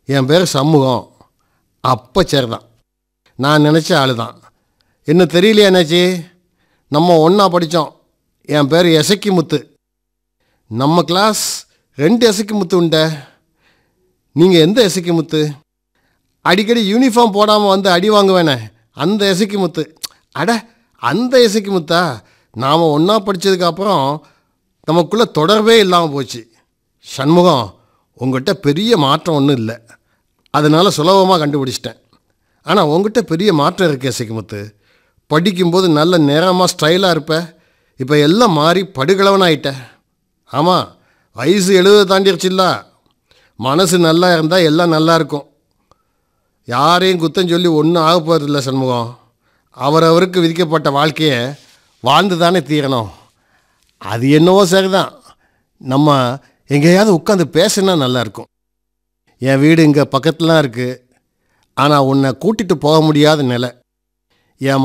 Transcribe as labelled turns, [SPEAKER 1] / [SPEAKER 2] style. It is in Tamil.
[SPEAKER 1] என் பேர் சண்முகம் அப்போ சேர்தான் நான் நினச்ச ஆள் தான் என்ன தெரியலையா என்னாச்சு நம்ம ஒன்றா படித்தோம் என் பேர் எசக்கி முத்து நம்ம கிளாஸ் ரெண்டு எசக்கி முத்து உண்ட நீங்கள் எந்த எசக்கி முத்து அடிக்கடி யூனிஃபார்ம் போடாமல் வந்து அடி வாங்குவேனே அந்த எசக்கி முத்து அட அந்த எசக்கி முத்தா நாம் ஒன்றா படித்ததுக்கப்புறம் நமக்குள்ளே தொடர்பே இல்லாமல் போச்சு சண்முகம் உங்கள்கிட்ட பெரிய மாற்றம் ஒன்றும் இல்லை அதனால் சுலபமாக கண்டுபிடிச்சிட்டேன் ஆனால் உங்ககிட்ட பெரிய மாற்றம் இருக்கு எசக்கிமுத்து படிக்கும்போது நல்ல நேரமாக ஸ்டைலாக இருப்ப இப்போ எல்லாம் மாறி படுகளவனாயிட்ட ஆமாம் வயசு எழுபது தாண்டிருச்சுல்ல மனசு நல்லா இருந்தால் எல்லாம் நல்லா இருக்கும் யாரையும் குத்தம் சொல்லி ஒன்றும் ஆக போகிறதில்ல சண்முகம் அவரவருக்கு விதிக்கப்பட்ட வாழ்க்கையை வாழ்ந்து தானே தீரணும் அது என்னவோ சரிதான் நம்ம எங்கேயாவது உட்காந்து பேசினா நல்லா இருக்கும் என் வீடு இங்கே பக்கத்துலாம் இருக்குது ஆனால் உன்னை கூட்டிகிட்டு போக முடியாத நிலை